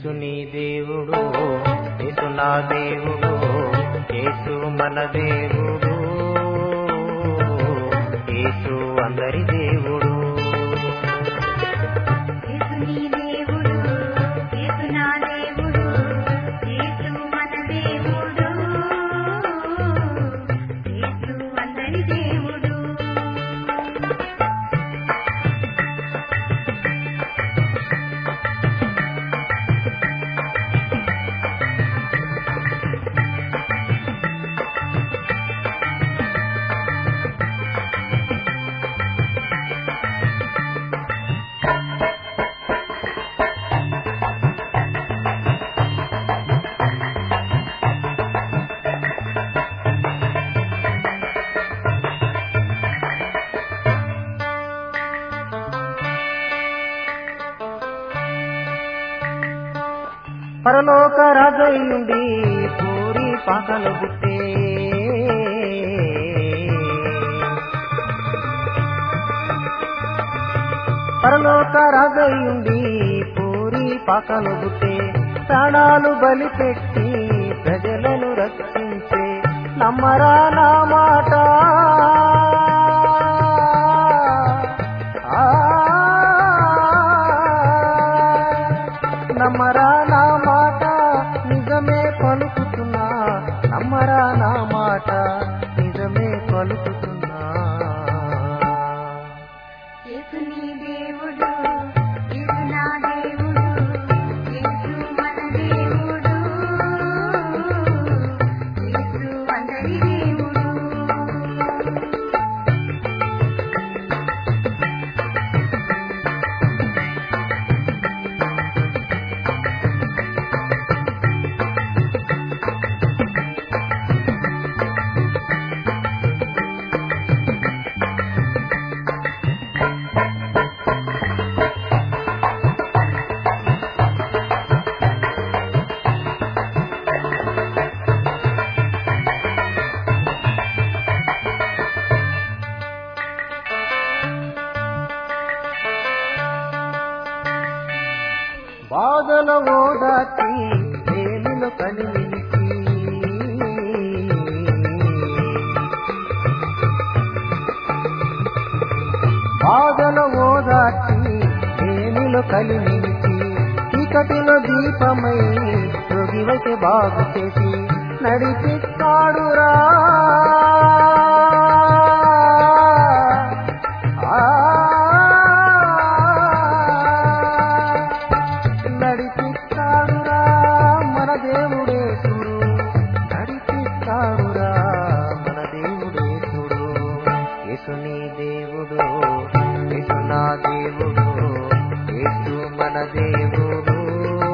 యేసు నీ దేవుడు యేసు నా దేవుడు యేసు మన దేవుడు యేసు అందరి దేవుడు యేసు నీ దేవుడు యేసు నా దేవుడు యేసు మన దేవుడు యేసు అందరి దేవుడు పరలోక రాజయ్యుండి పూరి పాకలు బుట్టే పరలోక రాజయ్యుండి పూరి పాకలు బుట్టే ప్రాణాలు బలిపెట్టి ప్రజలను రక్షించే నమ్మరా నా మాట నమ్మరా నా మాట నిజమే పలుకుతున్నా నమ్మరా నా మాట నిజమే పలుకుతున్నా యేసు నీ దేవుడు యేసు నా దేవుడు యేసు మన దేవుడు యేసు అందరి దేవుడు బాధల ఓదాచి వేలిలో కలిమిలిచి బాధల ఓదాచి వేలిలో కలిమిలిచి చీకటిలో దీపమై రోగివైతే బాగు చేసి నడిపిస్తాడురా ఆ నడిపిస్తాడురా మన దేవుడే చూడు నడిపిస్తాడురా మన దేవుడే చూడు యేసు నీ దేవుడు యేసు నా దేవుడు యేసు మన దేవుడు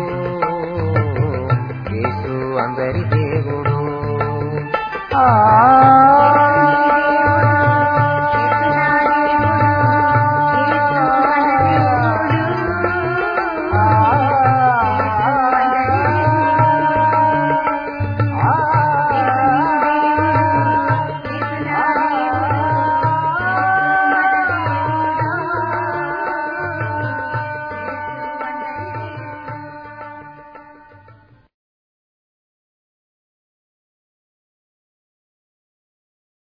యేసు అందరి దేవుడు ఆ